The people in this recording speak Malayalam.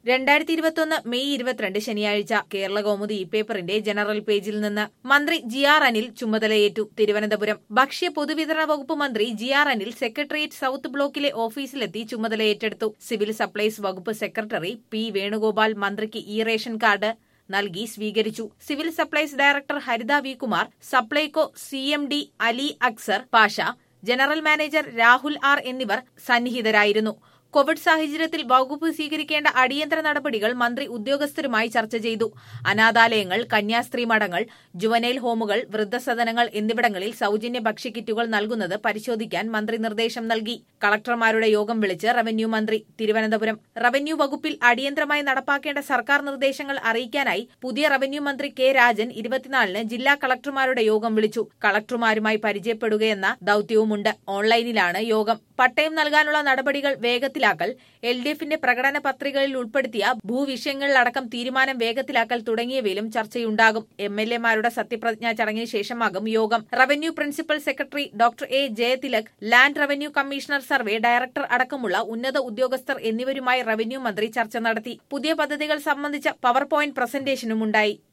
രണ്ടായിരത്തി ഇരുപത്തൊന്ന് മെയ് ഇരുപത്തിരണ്ട് ശനിയാഴ്ച കേരള കൗമുദി ഈ പേപ്പറിന്റെ ജനറൽ പേജിൽ നിന്ന് മന്ത്രി ജി ആർ അനിൽ ചുമതലയേറ്റു തിരുവനന്തപുരം ഭക്ഷ്യ പൊതുവിതരണ വകുപ്പ് മന്ത്രി G R Anil secretariat south ബ്ലോക്കിലെ ഓഫീസിലെത്തി ചുമതലയേറ്റെടുത്തു സിവിൽ സപ്ലൈസ് വകുപ്പ് സെക്രട്ടറി പി വേണുഗോപാൽ മന്ത്രിക്ക് ഇ റേഷൻ കാർഡ് നൽകി സ്വീകരിച്ചു civil supplies director Haritha V Kumar Supplyco C M D Ali Asghar Pasha general manager Rahul R എന്നിവർ സന്നിഹിതരായിരുന്നു കോവിഡ് സാഹചര്യത്തിൽ വകുപ്പ് സ്വീകരിക്കേണ്ട അടിയന്തര നടപടികൾ മന്ത്രി ഉദ്യോഗസ്ഥരുമായി ചർച്ച ചെയ്തു അനാഥാലയങ്ങൾ കന്യാസ്ത്രീ മഠങ്ങൾ ജുവനൈൽ ഹോമുകൾ വൃദ്ധസദനങ്ങൾ എന്നിവിടങ്ങളിൽ സൌജന്യ ഭക്ഷ്യക്കിറ്റുകൾ നൽകുന്നത് പരിശോധിക്കാൻ മന്ത്രി നിർദ്ദേശം നൽകി കളക്ടർമാരുടെ യോഗം വിളിച്ച് റവന്യൂ മന്ത്രി തിരുവനന്തപുരം റവന്യൂ വകുപ്പിൽ അടിയന്തരമായി നടപ്പാക്കേണ്ട സർക്കാർ നിർദ്ദേശങ്ങൾ അറിയിക്കാനായി പുതിയ റവന്യൂ മന്ത്രി കെ രാജൻ ഇരുപത്തിനാലിന് ജില്ലാ കളക്ടർമാരുടെ യോഗം വിളിച്ചു കളക്ടർമാരുമായി പരിചയപ്പെടുകയെന്ന ദൌത്യവുമുണ്ട് ഓൺലൈനിലാണ് യോഗം പട്ടയം നൽകാനുള്ള നടപടികൾ വേഗത്തിലാക്കൽ എൽ ഡി എഫിന്റെ പ്രകടന പത്രികയിൽ ഉൾപ്പെടുത്തിയ ഭൂവിഷയങ്ങളിലടക്കം തീരുമാനം വേഗത്തിലാക്കൽ തുടങ്ങിയവയിലും ചർച്ചയുണ്ടാകും എം എൽ എമാരുടെ സത്യപ്രതിജ്ഞാ ചടങ്ങിന് ശേഷമാകും യോഗം revenue principal secretary doctor A Jayathilak land revenue commissioner survey director അടക്കമുള്ള ഉന്നത ഉദ്യോഗസ്ഥർ എന്നിവരുമായി റവന്യൂ മന്ത്രി ചർച്ച നടത്തി പുതിയ പദ്ധതികൾ സംബന്ധിച്ച പവർ പോയിന്റ് പ്രസന്റേഷനും ഉണ്ടായി